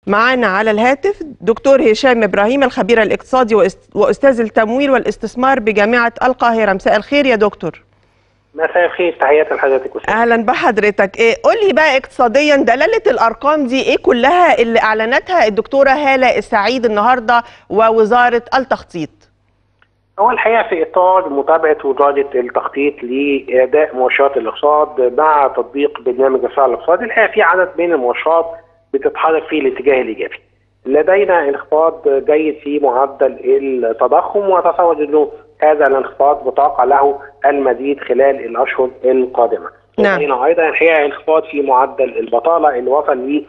معانا على الهاتف دكتور هشام ابراهيم الخبير الاقتصادي واستاذ التمويل والاستثمار بجامعه القاهره مساء الخير يا دكتور مساء الخير تحياتي لحضرتك استاذ اهلا بحضرتك إيه قول لي بقى اقتصاديا دلاله الارقام دي ايه كلها اللي اعلنتها الدكتوره هاله السعيد النهارده ووزاره التخطيط هو الحقيقه في اطار متابعه وزاره التخطيط لاداء مؤشرات الاقتصاد مع تطبيق برنامج الصراع الاقتصادي الحقيقه في عدد من المؤشرات بتتحرك في الاتجاه الايجابي. لدينا انخفاض جيد في معدل التضخم واتصور انه هذا الانخفاض متوقع له المزيد خلال الاشهر القادمه. نعم. لدينا ايضا الحقيقه انخفاض في معدل البطاله اللي وصل ل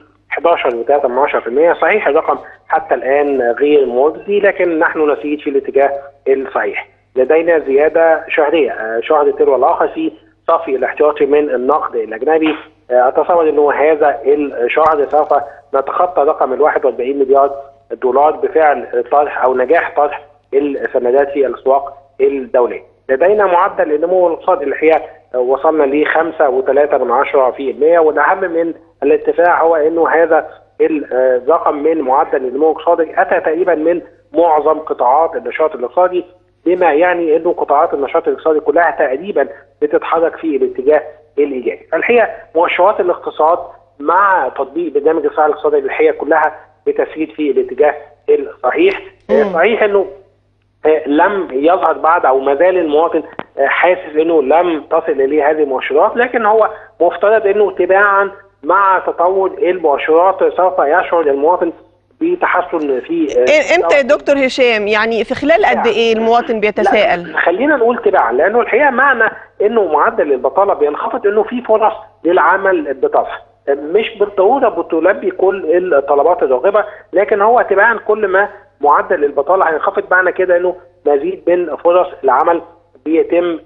11.3% صحيح الرقم حتى الان غير مرضي لكن نحن نسير في الاتجاه الصحيح. لدينا زياده شهريه شهر تلو الاخر في صافي الاحتياطي من النقد الاجنبي اتصور انه هذا الشهر سوف نتخطى رقم ال 41 مليار دولار بفعل طرح او نجاح طرح السندات في الاسواق الدوليه. لدينا معدل النمو الاقتصادي الحقيقه وصلنا ل 5.3% والاهم من الارتفاع هو انه هذا الرقم من معدل النمو الاقتصادي اتى تقريبا من معظم قطاعات النشاط الاقتصادي بما يعني انه قطاعات النشاط الاقتصادي كلها تقريبا بتتحرك في الاتجاه الايجابي. فالحقيقه مؤشرات الاقتصاد مع تطبيق برنامج الصراع الاقتصادي الحقيقه كلها بتسير في الاتجاه الصحيح. صحيح انه لم يظهر بعد او ما زال المواطن حاسس انه لم تصل اليه هذه المؤشرات لكن هو مفترض انه تباعا مع تطور المؤشرات سوف يشعر المواطن بتحسن في امتى يا دكتور هشام يعني في خلال قد ايه المواطن بيتساءل خلينا نقول تباعا لانه الحقيقه معنى انه معدل البطاله بينخفض انه في فرص للعمل بتظهر مش بالضروره بتلبي كل الطلبات الراغبه لكن هو تباعا كل ما معدل البطاله هينخفض معنى كده انه مزيد من فرص العمل بيتم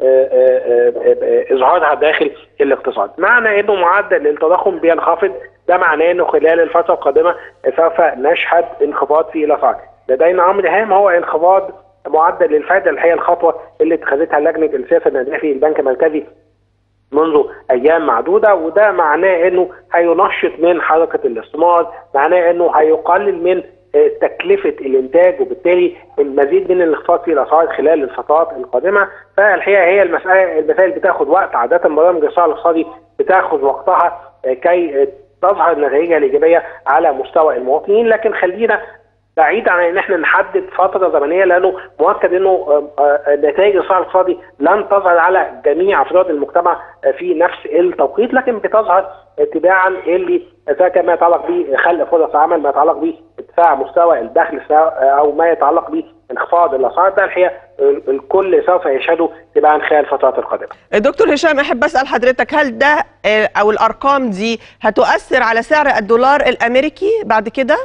اظهارها داخل الاقتصاد معنى انه معدل التضخم بينخفض ده معناه انه خلال الفتره القادمه سوف نشهد انخفاض في الاسعار لدينا امر هام هو انخفاض معدل الفائده اللي هي الخطوه اللي اتخذتها لجنه السياسه النقديه في البنك المركزي منذ ايام معدوده وده معناه انه هينشط من حركه الاستثمار معناه انه هيقلل من تكلفه الانتاج وبالتالي المزيد من الانخفاض في الاسعار خلال الفترات القادمه فالحقيقه هي المسائل المسائل بتاخد وقت عاده برامج الصراع الاقتصادي بتاخد وقتها كي تظهر نتائجها الايجابيه على مستوى المواطنين لكن خلينا بعيد عن ان احنا نحدد فتره زمنيه لانه مؤكد انه نتائج الصراع الاقتصادي لن تظهر على جميع افراد المجتمع في نفس التوقيت لكن بتظهر تباعا اللي سواء ما يتعلق بخلق فرص عمل ما يتعلق بارتفاع مستوى الدخل او ما يتعلق بانخفاض الاسعار ده الحقيقه الكل سوف يشهده تباعا خلال الفترات القادمه. دكتور هشام احب اسال حضرتك هل ده او الارقام دي هتؤثر على سعر الدولار الامريكي بعد كده؟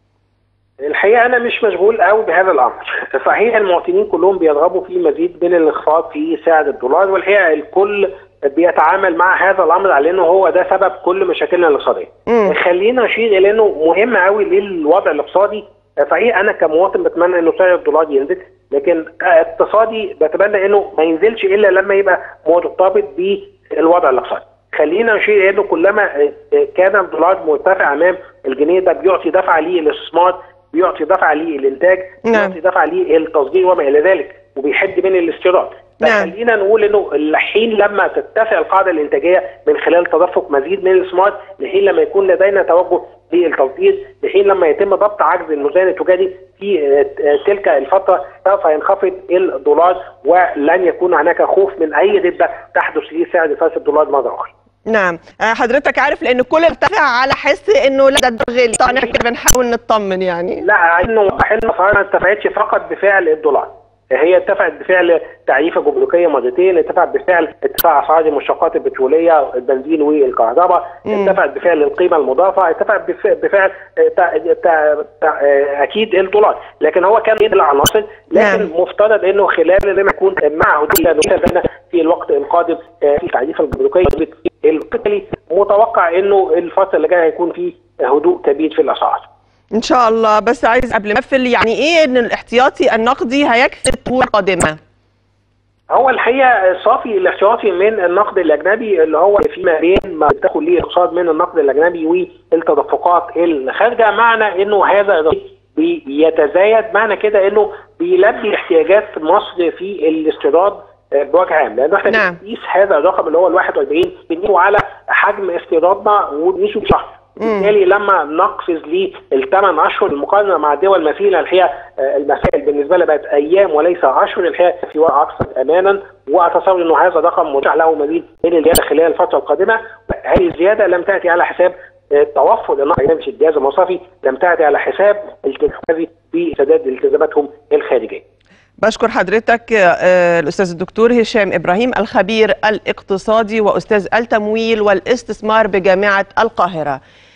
الحقيقه انا مش مشغول قوي بهذا الامر صحيح المواطنين كلهم بيرغبوا في مزيد من الانخفاض في سعر الدولار والحقيقه الكل بيتعامل مع هذا الامر على انه هو ده سبب كل مشاكلنا الاقتصاديه خلينا نشير الى انه مهم قوي للوضع الاقتصادي صحيح انا كمواطن بتمنى انه سعر الدولار ينزل لكن اقتصادي بتمنى انه ما ينزلش الا لما يبقى مرتبط بالوضع الاقتصادي خلينا نشير الى انه كلما كان الدولار مرتفع امام الجنيه ده بيعطي دفعه للاستثمار بيعطي دفعه للانتاج بيعطي دفعه للتصدير وما الى ذلك وبيحد من الاستيراد فخلينا نقول انه الحين لما تتسع القاعده الانتاجيه من خلال تدفق مزيد من الاستثمار لحين لما يكون لدينا توجه للتصدير لحين لما يتم ضبط عجز الميزان التجاري في تلك الفتره سوف ينخفض الدولار ولن يكون هناك خوف من اي رده تحدث لسعر فاس الدولار مره اخرى. نعم حضرتك عارف لان الكل ارتفع على حس انه لا ده غالي طبعا احنا بنحاول نطمن يعني لا انه احنا ما ارتفعتش فقط بفعل الدولار هي ارتفعت بفعل تعريفه جمركيه مرتين ارتفعت بفعل ارتفاع اسعار المشتقات البتروليه البنزين والكهرباء ارتفعت بفعل القيمه المضافه ارتفعت بفعل تا تا تا اكيد الدولار لكن هو كان بين العناصر لكن نعم. مفترض انه خلال لما يكون مع هدوء في الوقت القادم في تعريف الجمركيه القتالي متوقع انه الفتره اللي جايه هيكون في هدوء كبير في الاسعار ان شاء الله بس عايز قبل ما اقفل يعني ايه ان الاحتياطي النقدي هيكفي الطول القادمه هو الحقيقه صافي الاحتياطي من النقد الاجنبي اللي هو فيما بين ما بتاخد ليه اقتصاد من النقد الاجنبي والتدفقات الخارجه معنى انه هذا بيتزايد معنى كده انه بيلبي احتياجات مصر في الاستيراد بوجه عام لانه احنا نعم. بنقيس هذا الرقم اللي هو ال 41 بنقيسه على حجم استيرادنا ونقيسه بشهر بالتالي لما نقفز للثمان اشهر المقارنه مع دول مثيله الحقيقه آه، المسائل بالنسبه لها بقت ايام وليس اشهر الحقيقه في وضع اكثر امانا واتصور انه هذا الرقم مرجع له مزيد من الزياده خلال الفتره القادمه هذه الزياده لم تاتي على حساب آه، توفر النقد الأجنبي في الجهاز المصرفي لم تاتي على حساب التزامات بسداد التزاماتهم الخارجيه. بشكر حضرتك آه، الأستاذ الدكتور هشام إبراهيم الخبير الاقتصادي وأستاذ التمويل والاستثمار بجامعة القاهرة